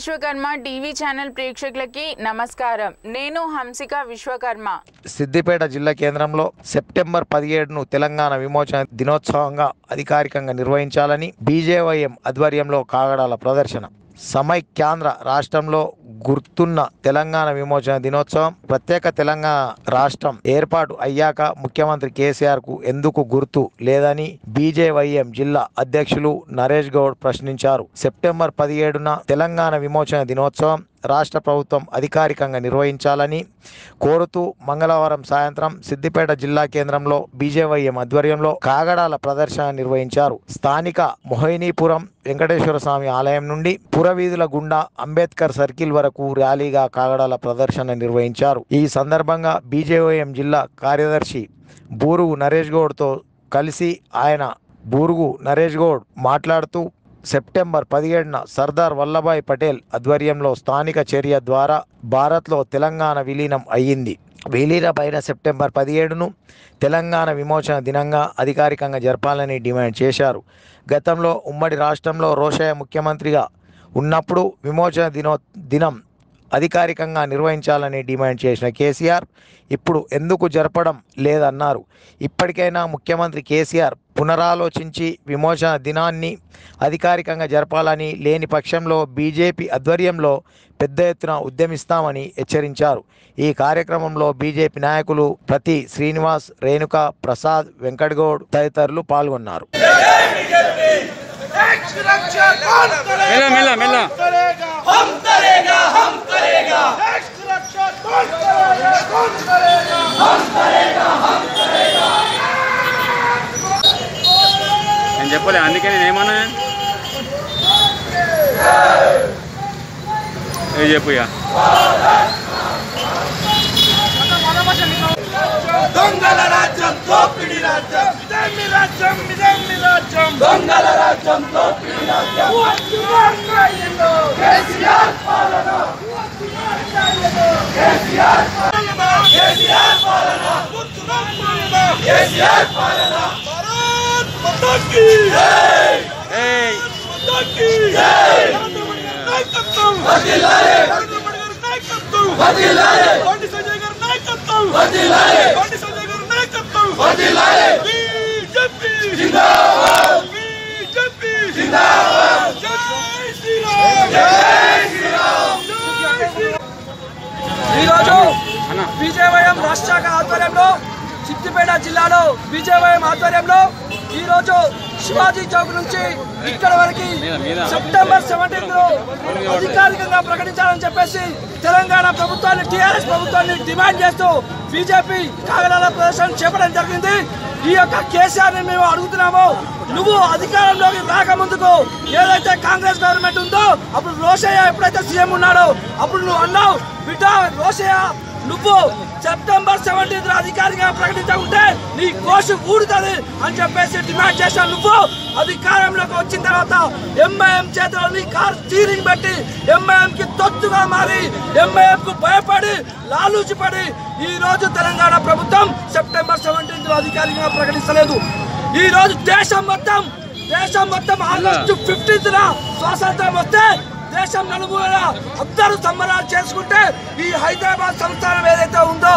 Vishwakarma TV channel ప్రేక్షకులకి నమస్కారం నేను హంసిక విశ్వకర్మ సిద్దిపేట జిల్లా కేంద్రంలో సెప్టెంబర్ పదిహేడును తెలంగాణ విమోచన దినోత్సవంగా అధికారికంగా నిర్వహించాలని బీజేవైఎం ఆధ్వర్యంలో కాగడాల ప్రదర్శన సమైక్యాంధ్ర రాష్ట్రంలో గుర్తున్న తెలంగాణ విమోచన దినోత్సవం ప్రత్యేక తెలంగాణ రాష్ట్రం ఏర్పాటు అయ్యాక ముఖ్యమంత్రి కేసీఆర్ కు ఎందుకు గుర్తు లేదని బీజేవైఎం జిల్లా అధ్యక్షులు నరేష్ గౌడ్ ప్రశ్నించారు సెప్టెంబర్ పదిహేడున తెలంగాణ విమోచన దినోత్సవం రాష్ట్ర ప్రభుత్వం అధికారికంగా నిర్వహించాలని కోరుతూ మంగళవారం సాయంత్రం సిద్దిపేట జిల్లా కేంద్రంలో బీజేవైఎం ఆధ్వర్యంలో కాగడాల ప్రదర్శన నిర్వహించారు స్థానిక మొహినీపురం వెంకటేశ్వర స్వామి ఆలయం నుండి పురవీధుల గుండా అంబేద్కర్ సర్కిల్ వరకు ర్యాలీగా కాగడాల ప్రదర్శన నిర్వహించారు ఈ సందర్భంగా బీజేవైఎం జిల్లా కార్యదర్శి బూరుగు నరేష్ గౌడ్తో కలిసి ఆయన బూరుగు నరేష్ గౌడ్ మాట్లాడుతూ సెప్టెంబర్ పదిహేడున సర్దార్ వల్లభాయ్ పటేల్ ఆధ్వర్యంలో స్థానిక చర్య ద్వారా భారత్లో తెలంగాణ విలీనం అయ్యింది విలీనమైన సెప్టెంబర్ పదిహేడును తెలంగాణ విమోచన దినంగా అధికారికంగా జరపాలని డిమాండ్ చేశారు గతంలో ఉమ్మడి రాష్ట్రంలో రోషయ్య ముఖ్యమంత్రిగా ఉన్నప్పుడు విమోచన దినో దినం అధికారికంగా నిర్వహించాలని డిమాండ్ చేసిన కేసీఆర్ ఇప్పుడు ఎందుకు జరపడం లేదన్నారు ఇప్పటికైనా ముఖ్యమంత్రి కేసీఆర్ పునరాలోచించి విమోచన దినాన్ని అధికారికంగా జరపాలని లేని పక్షంలో బీజేపీ ఆధ్వర్యంలో పెద్ద ఎత్తున ఉద్యమిస్తామని హెచ్చరించారు ఈ కార్యక్రమంలో బీజేపీ నాయకులు ప్రతి శ్రీనివాస్ రేణుక ప్రసాద్ వెంకటగౌడ్ తదితరులు పాల్గొన్నారు मेला मेला मेला हम करेगा हम करेगा देश की रक्षा कौन करेगा कौन करेगा हम करेगा हम करेगा నేను చెప్పలే అందుకే నేను ఏమన్నా ఏ చెప్పు ఇక దొంగల రాజ్యం దోపిడి రాజ్యం ఇదేమి రాజ్యం ఇదేమి రాజ్యం దొంగల రాజ్యం దోపిడి రాజ్యం కేసీఆర్ పాలన కేసీఆర్ పాలన కేసీఆర్ పాలన కేసీఆర్ పాలన భారత్ మాతా కీ జై ఏయ్ మాతా కీ జై నాయకత్వం వదిలాలే నాయకత్వం వదిలాలే బండి సంజయ్ గారి నాయకత్వం వదిలాలే బండి సంజయ్ గారి నాయకత్వం వదిలాలే బీజేపీ జిందాబాద్ బీజేపీ జిందాబాద్ జై శ్రీరామ్ జై శ్రీరామ్ జై శ్రీరామ్ ఈరోజు అన్న బీజేవైఎం రాష్ట్ర శాఖ ఆధ్వర్యంలో సిద్దిపేట జిల్లాలో బీజేవైఎం ఆధ్వర్యంలో ఈరోజు శివాజీ చౌక్ నుంచి ఇక్కడ వరకు మీద, మీద. సెప్టెంబర్ సెవెంటీన్త్ అధికారికంగా ప్రకటించాలని చెప్పేసి తెలంగాణ ప్రభుత్వాన్ని టీఆర్ఎస్ ప్రభుత్వాన్ని డిమాండ్ చేస్తూ బీజేపీ కాగడాల ప్రదర్శన చేపట్టడం జరిగింది ఈ యొక్క కేసీఆర్ ని మేము అడుగుతున్నాము నువ్వు అధికారంలోకి రాకముందుకు ఏదైతే కాంగ్రెస్ గవర్నమెంట్ ఉందో అప్పుడు రోషయ్య ఎప్పుడైతే సీఎం ఉన్నాడో అప్పుడు నువ్వు అన్నావు బిడ్డ రోషయ్య నువ్వు సెప్టెంబర్ సెవెంటీన్త్ అధికారిగా ప్రకటించకుంటే నీ కోసు ఊడుతుంది అని చెప్పేసి డిమాండ్ చేశావు నువ్వు అధికారంలోకి వచ్చిన తర్వాత ఎంఐఎం చేతిలో నీ కార్ స్టీరింగ్ పెట్టి ఎంఐఎం కి తొత్తుగా మారి ఎంఐఎం కు భయపడి లాలూచి పడి ఈ రోజు తెలంగాణ ప్రభుత్వం సెప్టెంబర్ సెవెంటీన్త్ అధికారికంగా ప్రకటిస్తలేదు ఈ రోజు దేశం మొత్తం దేశం మొత్తం ఆగస్టు ఫిఫ్టీన్త్ స్వాతంత్రం వస్తే దేశం నలుమూల అందరూ సంబరాలు చేసుకుంటే ఈ హైదరాబాద్ సంస్థానం ఏదైతే ఉందో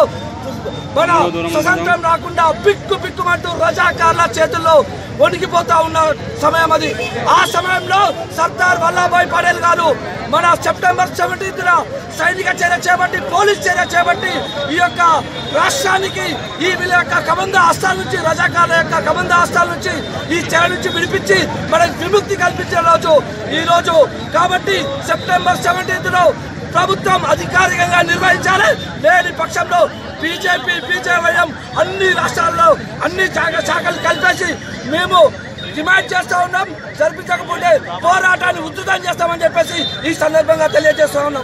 మన స్వతంత్రం రాకుండా పిక్కు పిక్కుమంటూ రజాకార్ల చేతుల్లో వణికిపోతా ఉన్న సమయం అది ఆ సమయంలో సర్దార్ వల్లభాయ్ పటేల్ గారు మన సెప్టెంబర్ సెవెంటీన్త్ సైనిక చర్య చేపట్టి పోలీస్ చర్య చేపట్టి ఈ యొక్క రాష్ట్రానికి ఈ వీళ్ళ యొక్క కబంధ హస్తాల నుంచి రజాకార్ల యొక్క కబంధ హస్తాల నుంచి ఈ చర్య నుంచి విడిపించి మనకు విముక్తి కల్పించిన రోజు ఈ రోజు కాబట్టి సెప్టెంబర్ సెవెంటీన్త్ లో ప్రభుత్వం అధికారికంగా నిర్వహించాలి లేని పక్షంలో బీజేపీ బీజేవైఎం అన్ని రాష్ట్రాల్లో అన్ని శాఖ శాఖలు కలిపేసి మేము డిమాండ్ చేస్తా ఉన్నాం జరిపించకపోతే పోరాటాన్ని ఉధృతం చేస్తామని చెప్పేసి ఈ సందర్భంగా తెలియజేస్తా ఉన్నాం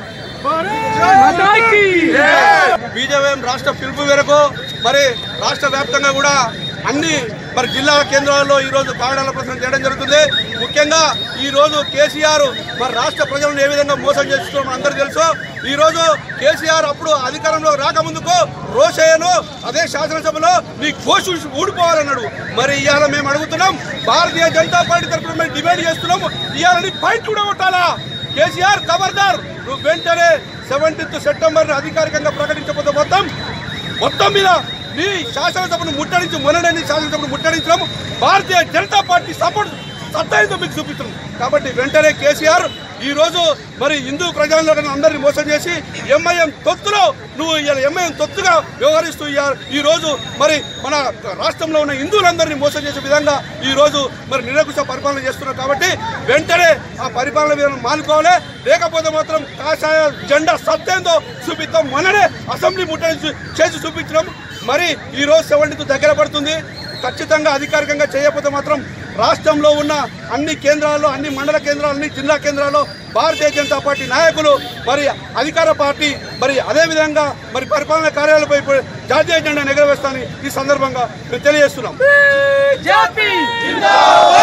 బీజేపీ రాష్ట్ర పిలుపు మేరకు మరి రాష్ట్ర వ్యాప్తంగా కూడా అన్ని మరి జిల్లా కేంద్రాల్లో ఈ రోజు కాగడాల ప్రశ్న చేయడం జరుగుతుంది ముఖ్యంగా ఈ రోజు కేసీఆర్ మరి రాష్ట్ర ప్రజలను ఏ విధంగా మోసం చేస్తున్నామో అందరికీ తెలుసు ఈ రోజు కేసీఆర్ అప్పుడు అధికారంలో రాకముందుకు రోషయ్యను అదే శాసనసభలో నీ కోసు ఊడిపోవాలన్నాడు మరి ఇవాళ మేము అడుగుతున్నాం భారతీయ జనతా పార్టీ తరఫున మేము డిమాండ్ చేస్తున్నాము ఇవాళ నీ ఫైట్ కూడా కొట్టాలా కేసీఆర్ ఖబర్దార్ నువ్వు వెంటనే సెవెంటీన్త్ సెప్టెంబర్ అధికారికంగా ప్రకటించకపోతే మొత్తం మొత్తం మీద నీ శాసనసభను ముట్టడించి మొన్ననే శాసనసభను ముట్టడించడం భారతీయ జనతా పార్టీ సపోర్ట్ సత్తాయితో మీకు చూపిస్తున్నాం కాబట్టి వెంటనే కేసీఆర్ ఈ రోజు మరి హిందూ ప్రజలను అందరినీ మోసం చేసి ఎంఐఎం తొత్తులో నువ్వు ఇలా ఎంఐఎం తొత్తుగా వ్యవహరిస్తూ ఇయ్య- ఈ రోజు మరి మన రాష్ట్రంలో ఉన్న హిందువులందరినీ మోసం చేసే విధంగా ఈ రోజు మరి నిరకుశ పరిపాలన చేస్తున్నారు కాబట్టి వెంటనే ఆ పరిపాలన విధానం మానుకోవాలి లేకపోతే మాత్రం కాషాయ జెండా సత్యంతో చూపిస్తాం మొన్ననే అసెంబ్లీ ముట్టడి చేసి చూపించడం మరి ఈ రోజు సెవెంటీతో దగ్గర పడుతుంది ఖచ్చితంగా అధికారికంగా చేయకపోతే మాత్రం రాష్ట్రంలో ఉన్న అన్ని కేంద్రాల్లో అన్ని మండల కేంద్రాలు అన్ని జిల్లా కేంద్రాల్లో భారతీయ జనతా పార్టీ నాయకులు మరి అధికార పార్టీ మరి అదేవిధంగా మరి పరిపాలనా కార్యాలయంపై జాతీయ జెండా ఎగరవేస్తానని ఈ సందర్భంగా మేము తెలియజేస్తున్నాం బీజేపీ